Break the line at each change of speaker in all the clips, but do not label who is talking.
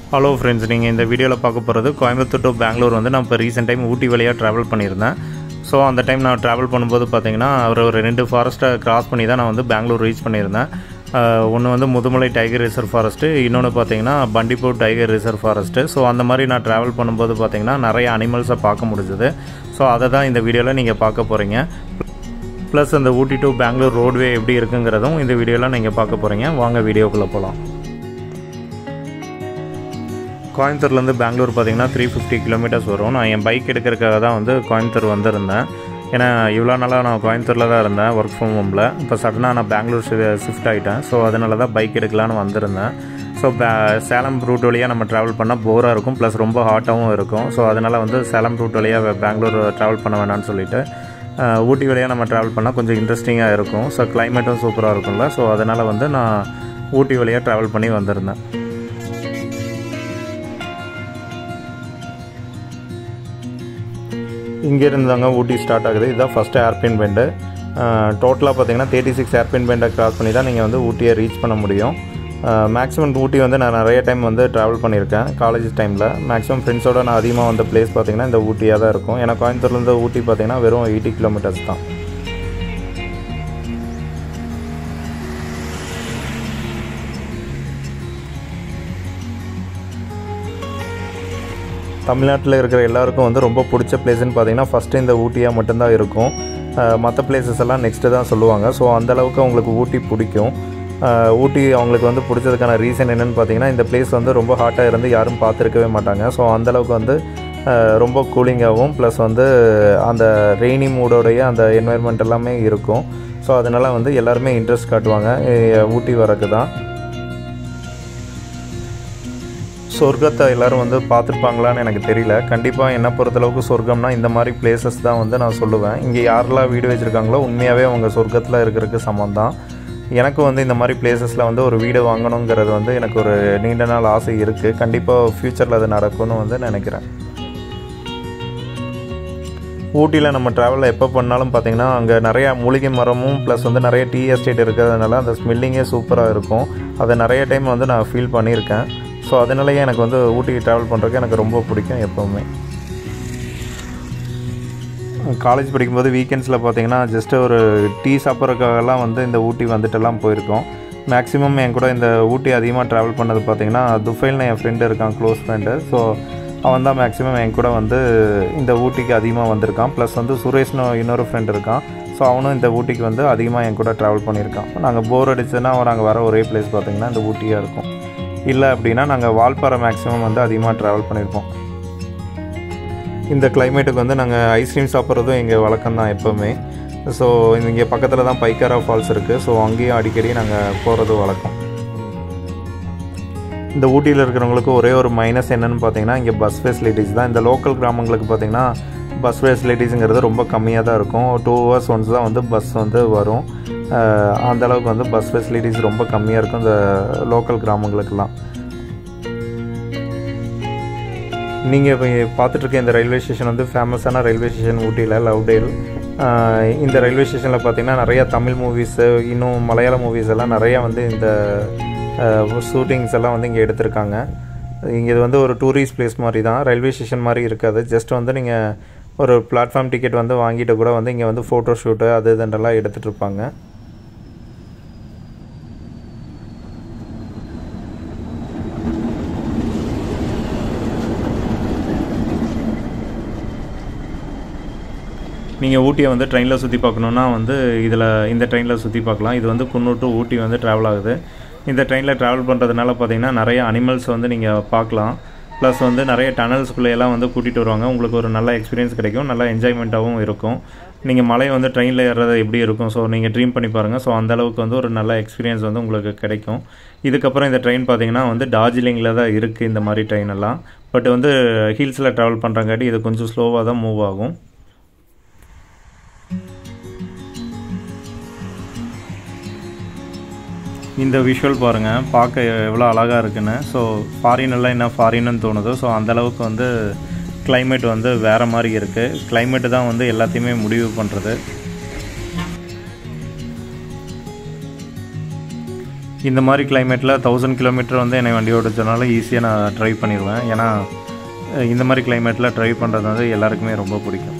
hello friends நீங்கள் இந்த வீடியோவில் பார்க்க போகிறது கோயம்புத்தூர் டு பெங்களூர் வந்து நான் இப்போ ரீசெண்ட் டைம் ஊட்டி வழியாக ட்ராவல் பண்ணியிருந்தேன் ஸோ அந்த டைம் நான் ட்ராவல் பண்ணும்போது பார்த்தீங்கன்னா ஒரு ஒரு ரெண்டு ஃபாரஸ்ட்டை கிராஸ் பண்ணி தான் நான் வந்து பெங்களூர் ரீச் பண்ணியிருந்தேன் ஒன்று வந்து முதுமலை டைகர் ரிசர்வ் ஃபாரஸ்ட்டு இன்னொன்று பார்த்தீங்கன்னா Bandipur tiger reserve forest so அந்த மாதிரி நான் ட்ராவல் பண்ணும்போது பார்த்தீங்கன்னா நிறைய அனிமல்ஸை பார்க்க முடிஞ்சுது ஸோ அதை தான் இந்த வீடியோவில் நீங்கள் பார்க்க போகிறீங்க ப்ளஸ் அந்த ஊட்டி டு பெங்களூர் ரோட்வே எப்படி இருக்குங்கிறதும் இந்த வீடியோவில் நீங்கள் பார்க்க போகிறீங்க வாங்க வீடியோக்குள்ளே போகலாம் கோயம்புத்தூர்லேருந்து பெங்களூர் பார்த்தீங்கன்னா த்ரீ ஃபிஃப்டி கிலோமீட்டர்ஸ் வரும் நான் என் பைக் எடுக்கிறதுக்காக தான் வந்து கோயம்புத்தூர் வந்திருந்தேன் ஏன்னா இவ்வளோ நாளாக நான் கோயம்புத்தூரில் தான் இருந்தேன் ஒர்க் ஃப்ரம் ஹோமில் இப்போ சடனாக நான் பெங்களூர் ஷிஃப்ட் ஆகிட்டேன் ஸோ அதனால தான் பைக் எடுக்கலான்னு வந்திருந்தேன் ஸோ சேலம் ரூட் வழியாக நம்ம ட்ராவல் பண்ணால் போராக இருக்கும் ப்ளஸ் ரொம்ப ஹாட்டாகவும் இருக்கும் ஸோ அதனால் வந்து சேலம் ரூட் வழியாக பெங்களூர் ட்ராவல் பண்ண வேணாம்னு சொல்லிட்டு ஊட்டி வழியாக நம்ம ட்ராவல் பண்ணால் கொஞ்சம் இன்ட்ரெஸ்டிங்காக இருக்கும் ஸோ கிளைமேட்டும் சூப்பராக இருக்கும்ல ஸோ அதனால் வந்து நான் ஊட்டி வழியாக ட்ராவல் பண்ணி வந்திருந்தேன் இங்கேருந்து தாங்க ஊட்டி ஸ்டார்ட் ஆகுது இதுதான் ஃபஸ்ட்டு ஏர்பின் பெண்டு டோட்டலாக பார்த்தீங்கன்னா தேர்ட்டி சிக்ஸ் ஏர்பின் பெண்டை கிராஸ் பண்ணி தான் நீங்கள் வந்து ஊட்டியை ரீச் பண்ண முடியும் மேக்ஸிமம் ஊட்டி வந்து நான் நிறைய டைம் வந்து ட்ராவல் பண்ணியிருக்கேன் காலேஜ் டைமில் மேக்ஸிமம் ஃப்ரெண்ட்ஸோட நான் அதிகமாக வந்த பிளேஸ் பார்த்தீங்கன்னா இந்த ஊட்டியாக தான் இருக்கும் ஏன்னா கோயம்புத்தூர்லேருந்து ஊட்டி பார்த்தீங்கன்னா வெறும் எயிட்டி கிலோமீட்டர்ஸ் தான் தமிழ்நாட்டில் இருக்கிற எல்லாருக்கும் வந்து ரொம்ப பிடிச்ச பிளேஸ்னு பார்த்தீங்கன்னா ஃபஸ்ட்டு இந்த ஊட்டியாக மட்டும்தான் இருக்கும் மற்ற பிளேசஸ் எல்லாம் நெக்ஸ்ட்டு தான் சொல்லுவாங்க ஸோ அந்தளவுக்கு அவங்களுக்கு ஊட்டி பிடிக்கும் ஊட்டி அவங்களுக்கு வந்து பிடிச்சதுக்கான ரீசன் என்னென்னு பார்த்தீங்கன்னா இந்த பிளேஸ் வந்து ரொம்ப ஹாட்டாக இருந்து யாரும் பார்த்துருக்கவே மாட்டாங்க ஸோ அந்தளவுக்கு வந்து ரொம்ப கூலிங்காகவும் ப்ளஸ் வந்து அந்த ரெய்னி மூடோடைய அந்த என்வாயர்மெண்ட் எல்லாமே இருக்கும் ஸோ அதனால் வந்து எல்லாருமே இன்ட்ரெஸ்ட் காட்டுவாங்க ஊட்டி வரக்கு தான் சொர்க்கத்தை எல்லோரும் வந்து பார்த்துருப்பாங்களான்னு எனக்கு தெரியல கண்டிப்பாக என்னை பொறுத்தளவுக்கு சொர்க்கம்னா இந்த மாதிரி பிளேசஸ் தான் வந்து நான் சொல்லுவேன் இங்கே யாரெல்லாம் வீடு வச்சுருக்காங்களோ உண்மையாகவே அவங்க சொர்க்கத்தில் இருக்கிறதுக்கு சமம் தான் எனக்கு வந்து இந்த மாதிரி பிளேசஸில் வந்து ஒரு வீடு வாங்கணுங்கிறது வந்து எனக்கு ஒரு நீண்ட நாள் ஆசை இருக்குது கண்டிப்பாக ஃப்யூச்சரில் அது நடக்கும்னு வந்து நினைக்கிறேன் ஊட்டியில் நம்ம ட்ராவலில் எப்போ பண்ணாலும் பார்த்திங்கன்னா அங்கே நிறையா மூலிகை மரமும் ப்ளஸ் வந்து நிறைய டீ எஸ்டேட் இருக்கிறதுனால அந்த ஸ்மெல்லிங்கே சூப்பராக இருக்கும் அதை நிறைய டைம் வந்து நான் ஃபீல் பண்ணியிருக்கேன் ஸோ அதனாலேயே எனக்கு வந்து ஊட்டிக்கு ட்ராவல் பண்ணுறதுக்கு எனக்கு ரொம்ப பிடிக்கும் எப்போவுமே காலேஜ் படிக்கும்போது வீக்கெண்ட்ஸில் பார்த்தீங்கன்னா ஜஸ்ட்டு ஒரு டீ சாப்பிட்றதுக்காகலாம் வந்து இந்த ஊட்டி வந்துட்டெல்லாம் போயிருக்கோம் மேக்ஸிமம் என் கூட இந்த ஊட்டி அதிகமாக ட்ராவல் பண்ணது பார்த்தீங்கன்னா துஃபைல்னு என் ஃப்ரெண்டு இருக்கான் க்ளோஸ் ஃப்ரெண்டு ஸோ அவன் தான் மேக்ஸிமம் என் கூட வந்து இந்த ஊட்டிக்கு அதிகமாக வந்திருக்கான் ப்ளஸ் வந்து சுரேஷ்னு இன்னொரு ஃப்ரெண்ட் இருக்கான் ஸோ அவனும் இந்த ஊட்டிக்கு வந்து அதிகமாக என் கூட ட்ராவல் பண்ணியிருக்கான் நாங்கள் போர் அடிச்சதுன்னா நாங்கள் வர ஒரே பிளேஸ் பார்த்திங்கன்னா இந்த ஊட்டியாக இருக்கும் இல்லை அப்படின்னா நாங்கள் வால்பாறை மேக்ஸிமம் வந்து அதிகமாக ட்ராவல் பண்ணியிருப்போம் இந்த கிளைமேட்டுக்கு வந்து நாங்கள் ஐஸ்கிரீம் சாப்பிட்றதும் எங்கள் வழக்கம் தான் எப்போவுமே ஸோ இங்கே பக்கத்தில் தான் பைக்காரா ஃபால்ஸ் இருக்குது ஸோ அங்கேயும் அடிக்கடி நாங்கள் போகிறது வழக்கம் இந்த ஊட்டியில் இருக்கிறவங்களுக்கு ஒரே ஒரு மைனஸ் என்னென்னு பார்த்தீங்கன்னா இங்கே பஸ் ஃபெசிலிட்டிஸ் தான் இந்த லோக்கல் கிராமங்களுக்கு பார்த்தீங்கன்னா பஸ் ஃபெசிலிட்டிஸுங்கிறது ரொம்ப கம்மியாக தான் இருக்கும் டூ ஹவர்ஸ் ஒன்ஸ் தான் வந்து பஸ் வந்து வரும் அந்தளவுக்கு வந்து பஸ் ஃபெசிலிட்டிஸ் ரொம்ப கம்மியாக இருக்கும் இந்த லோக்கல் கிராமங்களுக்கெல்லாம் நீங்கள் இப்போ பார்த்துட்ருக்க இந்த ரயில்வே ஸ்டேஷன் வந்து ஃபேமஸான ரயில்வே ஸ்டேஷன் ஊட்டியில் லவ்டேல் இந்த ரயில்வே ஸ்டேஷனில் பார்த்திங்கன்னா நிறையா தமிழ் மூவிஸு இன்னும் மலையாள மூவிஸ் எல்லாம் நிறையா வந்து இந்த ஷூட்டிங்ஸ் எல்லாம் வந்து இங்கே எடுத்திருக்காங்க இங்கே இது வந்து ஒரு டூரிஸ்ட் பிளேஸ் மாதிரி தான் ரயில்வே ஸ்டேஷன் மாதிரி இருக்காது ஜஸ்ட் வந்து நீங்கள் ஒரு பிளாட்ஃபார்ம் டிக்கெட் வந்து வாங்கிட்டு கூட வந்து இங்கே வந்து ஃபோட்டோ ஷூட்டு அது இதுன்றெல்லாம் எடுத்துகிட்டு இருப்பாங்க நீங்கள் ஊட்டியை வந்து ட்ரெயினில் சுற்றி பார்க்கணுன்னா வந்து இதில் இந்த ட்ரெயினில் சுற்றி பார்க்கலாம் இது வந்து குன்னூர் டு ஊட்டி வந்து ட்ராவல் ஆகுது இந்த ட்ரெயினில் ட்ராவல் பண்ணுறதுனால பார்த்தீங்கன்னா நிறைய அனிமல்ஸ் வந்து நீங்கள் பார்க்கலாம் ப்ளஸ் வந்து நிறைய டனல்ஸ்குள்ளேயெல்லாம் வந்து கூட்டிகிட்டு வருவாங்க உங்களுக்கு ஒரு நல்ல எக்ஸ்பீரியன்ஸ் கிடைக்கும் நல்லா என்ஜாய்மெண்ட்டாகவும் இருக்கும் நீங்கள் மலை வந்து ட்ரெயினில் ஏறுறது எப்படி இருக்கும் ஸோ நீங்கள் ட்ரீம் பண்ணி பாருங்கள் ஸோ அந்தளவுக்கு வந்து ஒரு நல்ல எக்ஸ்பீரியன்ஸ் வந்து உங்களுக்கு கிடைக்கும் இதுக்கப்புறம் இந்த ட்ரெயின் பார்த்தீங்கன்னா வந்து டார்ஜிலிங்கில் தான் இருக்குது இந்த மாதிரி ட்ரெயின் எல்லாம் பட் வந்து ஹில்ஸில் ட்ராவல் பண்ணுறங்காட்டி இது கொஞ்சம் ஸ்லோவாக தான் மூவ் ஆகும் இந்த விஷுவல் பாருங்கள் பார்க்க எவ்வளோ அழகாக இருக்குன்னு ஸோ ஃபாரினெல்லாம் என்ன ஃபாரின்னு தோணுதோ ஸோ அந்தளவுக்கு வந்து கிளைமேட் வந்து வேறு மாதிரி இருக்குது கிளைமேட்டு தான் வந்து எல்லாத்தையுமே முடிவு பண்ணுறது இந்த மாதிரி கிளைமேட்டில் தௌசண்ட் கிலோமீட்டர் வந்து என்னை வண்டி ஓடிச்சனால ஈஸியாக நான் ட்ரைவ் பண்ணிடுவேன் ஏன்னா அஹ், இந்த மாதிரி கிளைமேட்டில் ட்ரைவ் பண்ணுறது வந்து எல்லாருக்குமே ரொம்ப பிடிக்கும்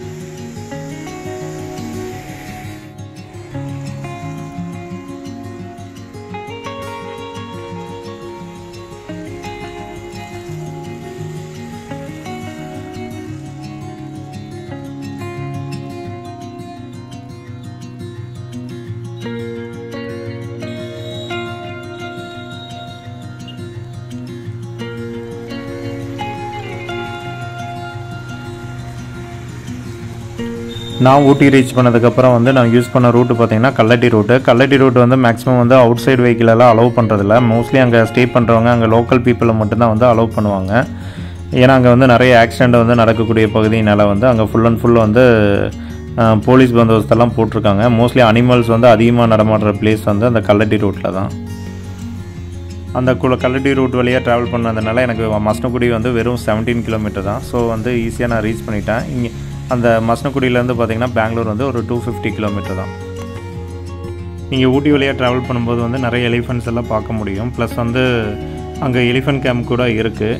நான் ஊட்டி ரீச் பண்ணதுக்கப்புறம் வந்து நான் யூஸ் பண்ண ரூட்டு பார்த்தீங்கன்னா கல்லட்டி ரூட்டு கல்லட்டி ரூட் வந்து மேக்ஸிமம் வந்து அவுட் சைடு வெஹிக்கிள் எல்லாம் அலோவ் பண்ணுறதில்ல மோஸ்ட்லி அங்கே ஸ்டே பண்ணுறவங்க அங்கே லோக்கல் பீப்புளை மட்டும்தான் வந்து அலோவ் பண்ணுவாங்க ஏன்னா அங்கே வந்து நிறைய ஆக்சிடெண்ட் வந்து நடக்கக்கூடிய பகுதியினால வந்து அங்கே ஃபுல் அண்ட் ஃபுல் வந்து அஹ், போலீஸ் பந்தோபஸ்தெல்லாம் போட்டிருக்காங்க மோஸ்ட்லி அனிமல்ஸ் வந்து அதிகமாக நடமாடுற பிளேஸ் வந்து அந்த கல்லட்டி ரூட்டில் தான் அந்த குல கல்லட்டி ரூட் வழியாக ட்ராவல் பண்ணதுனால எனக்கு மசனக்குடி வந்து வெறும் 17 கிலோமீட்டர் தான் ஸோ வந்து ஈஸியாக நான் ரீச் பண்ணிட்டேன் இங்கே அந்த மசனக்குடியிலேருந்து பார்த்தீங்கன்னா பெங்களூர் வந்து ஒரு டூ ஃபிஃப்டி கிலோமீட்டர் தான் நீங்கள் ஊட்டி வழியாக ட்ராவல் பண்ணும்போது வந்து நிறைய எலிஃபென்ட்ஸ் எல்லாம் பார்க்க முடியும் ப்ளஸ் வந்து அங்கே எலிஃபென்ட் கேம்ப் கூட இருக்குது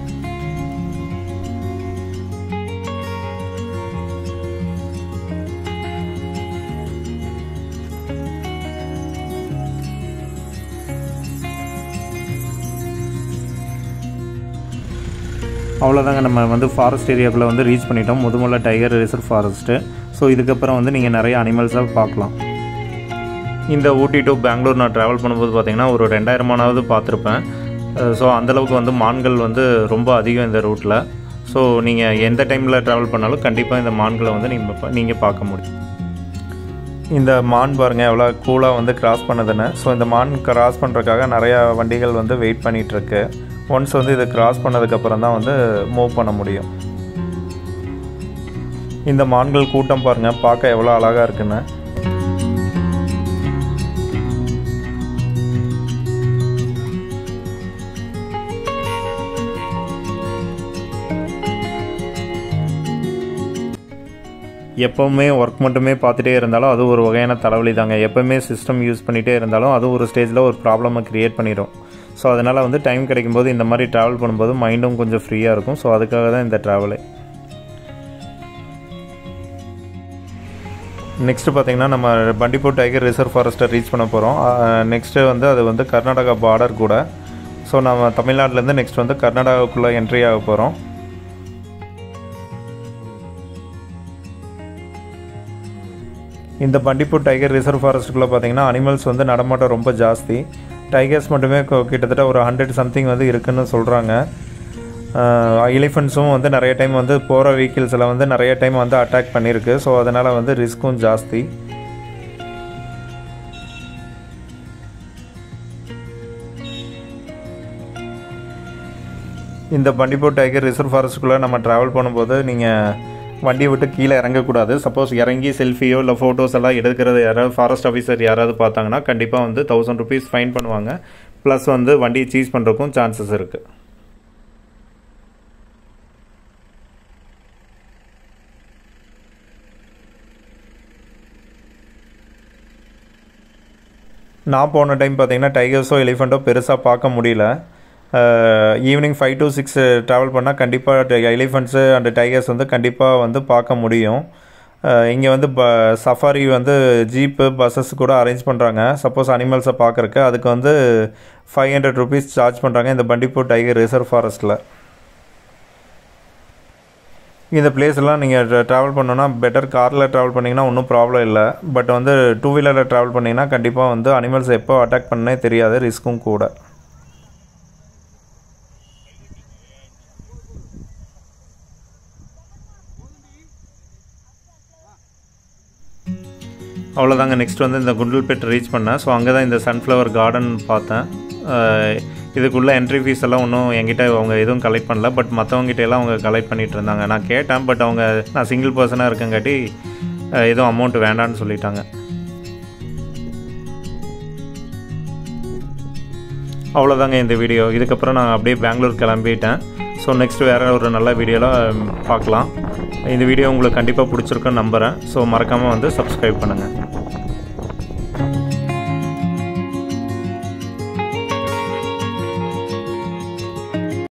அவ்வளோதாங்க நம்ம வந்து ஃபாரஸ்ட் ஏரியாக்குள்ளே வந்து ரீச் பண்ணிட்டோம் Mudumalai tiger reserve forest so இதுக்கப்புறம் வந்து நீங்கள் நிறைய அனிமல்ஸாக பார்க்கலாம் இந்த ஊட்டி டு பெங்களூர் நான் ட்ராவல் பண்ணும்போது பார்த்தீங்கன்னா ஒரு ரெண்டாயிரமானாவது பார்த்துருப்பேன் ஸோ அந்தளவுக்கு வந்து மான்கள் வந்து ரொம்ப அதிகம் இந்த ரூட்டில் ஸோ நீங்கள் எந்த டைமில் ட்ராவல் பண்ணாலும் கண்டிப்பாக இந்த மான்களை வந்து நீங்கள் நீங்கள் பார்க்க முடியும் இந்த மான் பாருங்கள் எவ்வளோ கூலாக வந்து கிராஸ் பண்ணுதுன்னு ஸோ இந்த மான் கிராஸ் பண்ணுறதுக்காக நிறையா வண்டிகள் வந்து வெயிட் பண்ணிகிட்ருக்கு ஒன்ஸ் வந்து இதை கிராஸ் பண்ணதுக்கப்புறம் தான் வந்து மூவ் பண்ண முடியும் இந்த மான்கள் கூட்டம் பாருங்கள் பார்க்க எவ்வளோ அழகாக இருக்குன்னு எப்போவுமே ஒர்க் மட்டுமே பார்த்துட்டே இருந்தாலும் அது ஒரு வகையான தலைவலி தாங்க எப்போவுமே சிஸ்டம் யூஸ் பண்ணிகிட்டே இருந்தாலும் அது ஒரு ஸ்டேஜில் ஒரு ப்ராப்ளமை க்ரியேட் பண்ணிடும் ஸோ அதனால் வந்து டைம் கிடைக்கும்போது இந்த மாதிரி ட்ராவல் பண்ணும்போது மைண்டும் கொஞ்சம் ஃப்ரீயாக இருக்கும் ஸோ அதுக்காக தான் இந்த ட்ராவலே நெக்ஸ்ட்டு பார்த்தீங்கன்னா நம்ம பண்டிப்பூர் டைகர் ரிசர்வ் ஃபாரஸ்ட்டை ரீச் பண்ண போகிறோம் நெக்ஸ்ட்டு வந்து அது வந்து கர்நாடகா பார்டர் கூட ஸோ நம்ம தமிழ்நாட்டிலேருந்து நெக்ஸ்ட் வந்து கர்நாடகாவுக்குள்ளே என்ட்ரி ஆக போகிறோம் இந்த பண்டிப்பூர் டைகர் ரிசர்வ் ஃபாரஸ்ட்டுக்குள்ளே பார்த்தீங்கன்னா அனிமல்ஸ் வந்து நடமாட்டம் ரொம்ப ஜாஸ்தி டைகர்ஸ் மட்டுமே கொ- கிட்டத்தட்ட ஒரு ஹண்ட்ரட் சம்திங் வந்து இருக்குன்னு சொல்கிறாங்க எலிஃபெண்ட்ஸும் வந்து நிறைய டைம் வந்து போகிற வெஹிக்கிள்ஸில் வந்து நிறைய டைம் வந்து அட்டாக் பண்ணியிருக்கு ஸோ அதனால் வந்து ரிஸ்க்கும் ஜாஸ்தி இந்த பண்டிப்பூர் டைகர் ரிசர்வ் ஃபாரஸ்ட்டுக்குள்ளே நம்ம ட்ராவல் பண்ணும்போது நீங்கள் வண்டியை விட்டு கீழே இறங்கக்கூடாது சப்போஸ் இறங்கி செல்ஃபியோ இல்லை ஃபோட்டோஸ் எல்லாம் எடுக்கிறது யாராவது ஃபாரஸ்ட் ஆஃபீஸர் யாராவது பார்த்தாங்கன்னா கண்டிப்பாக வந்து தௌசண்ட் ருபீஸ் ஃபைன் பண்ணுவாங்க ப்ளஸ் வந்து வண்டியை சீஸ் பண்ணுறதுக்கும் சான்சஸ் இருக்குது நான் போன டைம் பார்த்தீங்கன்னா டைகர்ஸோ எலிஃபெண்ட்டோ பெருசாக பார்க்க முடியல evening five to six travel பண்ணால் கண்டிப்பாக எலிஃபெண்ட்ஸு அண்ட் டைகர்ஸ் வந்து கண்டிப்பாக வந்து பார்க்க முடியும் இங்கே வந்து ப சஃபாரி வந்து ஜீப்பு பஸ்ஸஸ் கூட அரேஞ்ச் பண்ணுறாங்க சப்போஸ் அனிமல்ஸை பார்க்குறக்கு அதுக்கு வந்து ஃபைவ் ஹண்ட்ரட் ருபீஸ் சார்ஜ் பண்ணுறாங்க இந்த பண்டிப்பூர் டைகர் ரிசர்வ் ஃபாரஸ்ட்டில் இந்த பிளேஸ்லாம் நீங்கள் ட்ராவல் பண்ணோன்னா பெட்டர் காரில் ட்ராவல் பண்ணிங்கன்னா ஒன்றும் ப்ராப்ளம் இல்லை பட் வந்து டூ வீலரில் ட்ராவல் பண்ணிங்கன்னா கண்டிப்பாக வந்து அனிமல்ஸ் எப்போ அட்டாக் பண்ணே தெரியாது ரிஸ்க்கும் கூட அவ்வளோதாங்க நெக்ஸ்ட் வந்து இந்த குண்டல்பேட் ரீச் பண்ணேன் ஸோ அங்கே தான் இந்த சன்ஃப்ளவர் கார்டன் பார்த்தேன் அஹ் இதுக்குள்ளே என்ட்ரி ஃபீஸ் எல்லாம் ஒன்றும் என்கிட்ட அவங்க எதுவும் கலெக்ட் பண்ணல பட் மற்றவங்ககிட்ட எல்லாம் அவங்க கலெக்ட் பண்ணிட்டு இருந்தாங்க நான் கேட்டேன் பட் அவங்க நான் சிங்கிள் பர்சனாக இருக்கங்காட்டி அஹ் எதுவும் அமௌண்ட் வேண்டான்னு சொல்லிட்டாங்க அவ்வளோதாங்க இந்த வீடியோ இதுக்கப்புறம் நான் அப்படியே பெங்களூர் கிளம்பிட்டேன் ஸோ நெக்ஸ்ட் வேறு ஒரு நல்ல வீடியோவில் பார்க்கலாம் இந்த வீடியோ உங்களுக்கு கண்டிப்பாக பிடிச்சிருக்குன்னு நம்புகிறேன் ஸோ மறக்காமல் வந்து சப்ஸ்கிரைப் பண்ணுங்கள்